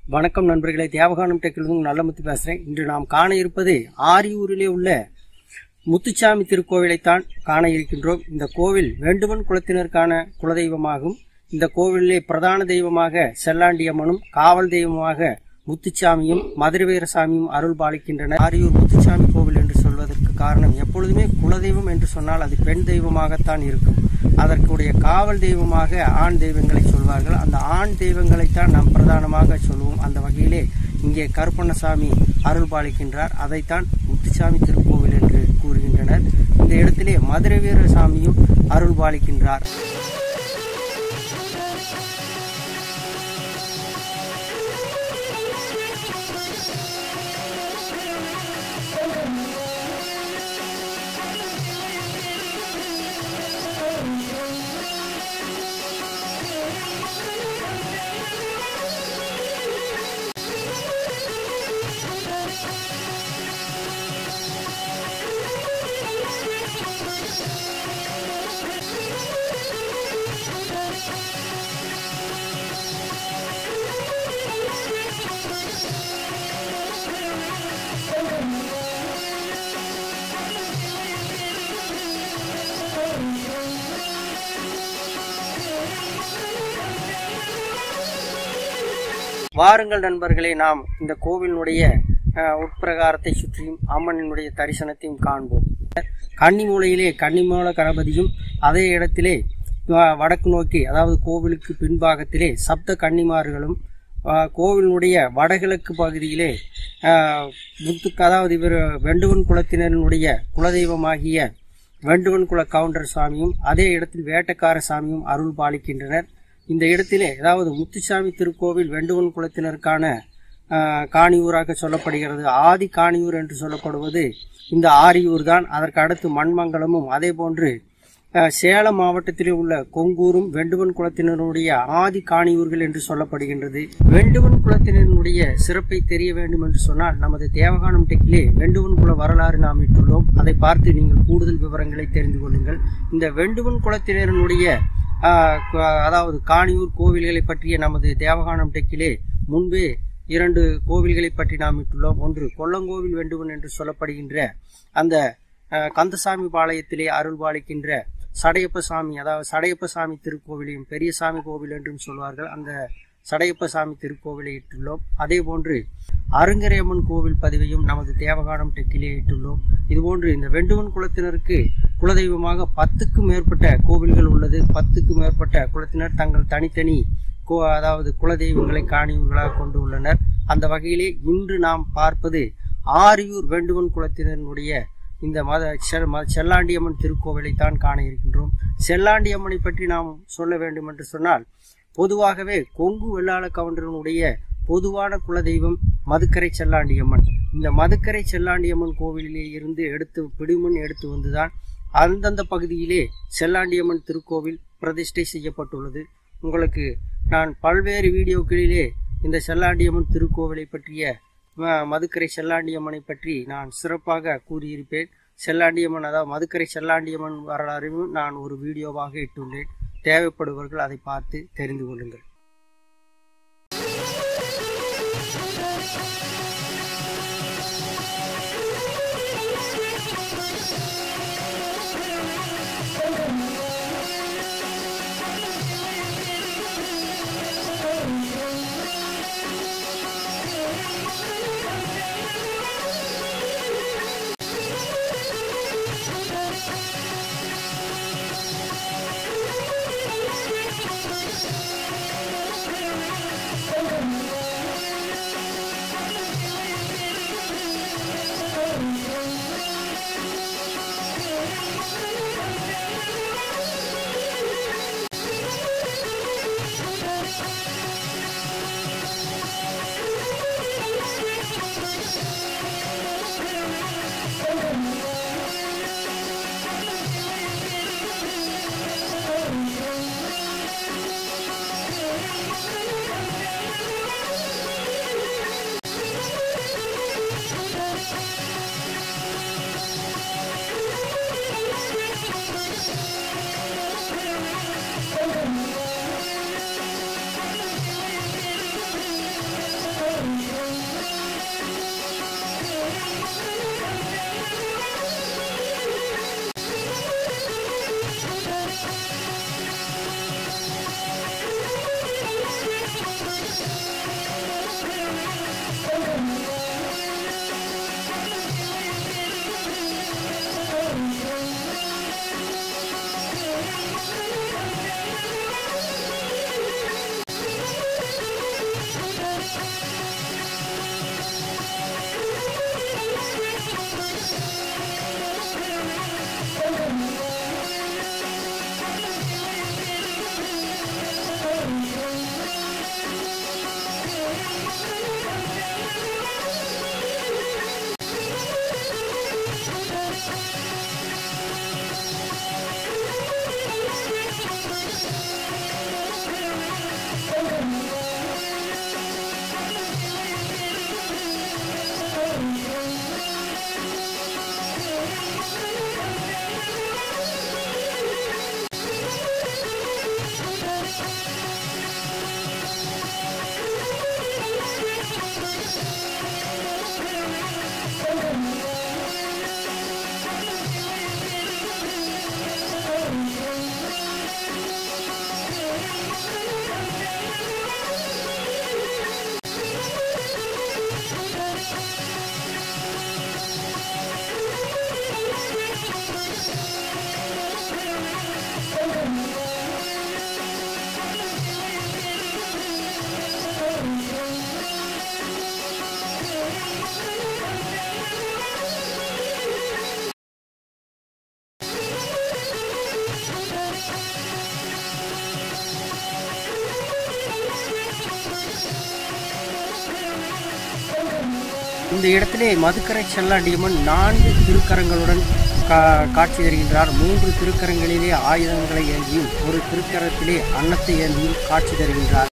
வணக்கம் நண்பர்களே தேவகானம் டெக்கிலிருந்து நல்லமுத்து பேசுறேன் இன்று நாம் காண இருப்பது ஆரியூரிலே உள்ள முத்துச்சாமி திருக்கோவிலைத்தான் காண இருக்கின்றோம் இந்த கோவில் வேண்டுவன் குலத்தினருக்கான குலதெய்வமாகும் இந்த கோவிலிலே பிரதான தெய்வமாக செல்லாண்டியம்மனும் காவல் தெய்வமாக முத்துச்சாமியும் மதுரவீரசாமியும் அருள் பாலிக்கின்றனர் ஆரியூர் முத்துச்சாமி கோவில் என்று சொல்வதற்கு காரணம் எப்பொழுதுமே குலதெய்வம் என்று சொன்னால் அது பெண் தெய்வமாகத்தான் இருக்கும் அதற்குடைய காவல் தெய்வமாக ஆண் தெய்வங்களை சொல்வார்கள் அந்த ஆண் தெய்வங்களைத்தான் நாம் பிரதானமாக சொல்லுவோம் அந்த வகையிலே இங்கே கருப்பண்ணசாமி அருள் பாலிக்கின்றார் அதைத்தான் முத்துச்சாமி திருக்கோவில் என்று கூறுகின்றனர் இந்த இடத்திலே மதுரை வீரசாமியும் அருள் பாலிக்கின்றார் வாருங்கள் நண்பர்களே நாம் இந்த கோவிலினுடைய அஹ், உட்பிரகாரத்தை சுற்றியும் அம்மனினுடைய தரிசனத்தையும் காண்போம் கன்னிமூலையிலே கன்னிமூல கணபதியும் அதே இடத்திலே அஹ், வடக்கு நோக்கி அதாவது கோவிலுக்கு பின்பாகத்திலே சப்த கன்னிமார்களும் அஹ், கோவிலினுடைய வடகிழக்கு பகுதியிலே அஹ், முத்து அதாவது இவர் வெண்டுவன் குலத்தினரினுடைய குலதெய்வமாகிய வெண்டுவன் குல கவுண்டர் சாமியும் அதே இடத்தில் வேட்டக்கார சாமியும் அருள் பாலிக்கின்றனர் இந்த இடத்திலே அதாவது முத்துசாமி திருக்கோவில் வெண்டுவன் குலத்தினருக்கான ஆஹ், காணியூராக சொல்லப்படுகிறது ஆதி காணியூர் என்று சொல்லப்படுவது இந்த ஆரியூர் தான் அதற்கு அடுத்து மண்மங்கலமும் அதே போன்று ஆஹ், சேலம் மாவட்டத்திலே உள்ள கொங்கூரும் வெண்டுவன் குலத்தினருடைய ஆதி காணியூர்கள் என்று சொல்லப்படுகின்றது வெண்டுவன் குலத்தினருடைய சிறப்பை தெரிய வேண்டும் என்று சொன்னால் நமது தேவகானம் டெக்கிலே வெண்டுவன் குல வரலாறு நாம் இட்டுள்ளோம் அதை பார்த்து நீங்கள் கூடுதல் விவரங்களை தெரிந்து கொள்ளுங்கள் இந்த வெண்டுவன் குலத்தினருடைய ஆஹ், கு- அதாவது காணியூர் கோவில்களை பற்றிய நமது தேவகானம் டெக்கிலே முன்பே இரண்டு கோவில்களை பற்றி நாம் இட்டுள்ளோம் ஒன்று கொல்லங்கோவில் வேண்டுவன் என்று சொல்லப்படுகின்ற அந்த ஆஹ், கந்தசாமி பாளையத்திலே அருள் பாலிக்கின்ற சடையப்ப சாமி அதாவது சடையப்ப சாமி திருக்கோவிலையும் பெரியசாமி கோவில் என்றும் சொல்வார்கள் அந்த சடையப்ப சாமி திருக்கோவிலை இட்டுள்ளோம் அதே போன்று அருங்கரையம்மன் கோவில் பதிவையும் நமது தேவகானம் டெக்கிலே இட்டுள்ளோம் இதுபோன்று இந்த வெண்டுவன் குலத்தினருக்கு குலதெய்வமாக பத்துக்கும் மேற்பட்ட கோவில்கள் உள்ளது பத்துக்கும் மேற்பட்ட குலத்தினர் தங்கள் தனித்தனி கோ அதாவது குலதெய்வங்களை காணியூர்களாக கொண்டு உள்ளனர் அந்த வகையிலே இன்று நாம் பார்ப்பது ஆரியூர் வேண்டுவன் குலத்தினருடைய இந்த மத செல் ம- செல்லாண்டியம்மன் திருக்கோவிலைத்தான் காண இருக்கின்றோம் செல்லாண்டியம்மனை பற்றி நாம் சொல்ல வேண்டும் என்று சொன்னால் பொதுவாகவே கொங்கு வெள்ளாள கவுண்டரனுடைய பொதுவான குலதெய்வம் மதுக்கரை செல்லாண்டியம்மன் இந்த மதுக்கரை செல்லாண்டியம்மன் கோவிலிலே இருந்து எடுத்து பிடிமண் எடுத்து வந்துதான் அந்தந்த பகுதியிலே செல்லாண்டியம்மன் திருக்கோவில் பிரதிஷ்டை செய்யப்பட்டுள்ளது உங்களுக்கு நான் பல்வேறு வீடியோக்களிலே இந்த செல்லாண்டியம்மன் திருக்கோவிலை பற்றிய ம- மதுக்கரை செல்லாண்டியம்மனை பற்றி நான் சிறப்பாக கூறியிருப்பேன் செல்லாண்டியம்மன் அதாவது மதுக்கரை செல்லாண்டியம்மன் வரலாறையும் நான் ஒரு வீடியோவாக இட்டுள்ளேன் தேவைப்படுபவர்கள் அதை பார்த்து தெரிந்து கொள்ளுங்கள் இந்த இடத்திலே மதுக்கரை செல்லாண்டியம்மன் நான்கு திருக்கரங்களுடன் கா- காட்சி தருகின்றார் மூன்று திருக்கரங்களிலே ஆயுதங்களை ஏந்தியும் ஒரு திருக்கரத்திலே அன்னத்தை ஏந்தியும் காட்சி தருகின்றார்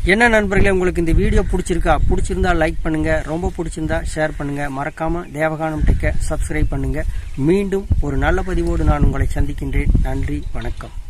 என்ன நண்பர்களே உங்களுக்கு இந்த வீடியோ பிடிச்சிருக்கா பிடிச்சிருந்தா லைக் பண்ணுங்க ரொம்ப பிடிச்சிருந்தா ஷேர் பண்ணுங்க மறக்காம தேவகானம் டெக்க சப்ஸ்கிரைப் பண்ணுங்க மீண்டும் ஒரு நல்ல பதிவோடு நான் உங்களை சந்திக்கின்றேன் நன்றி வணக்கம்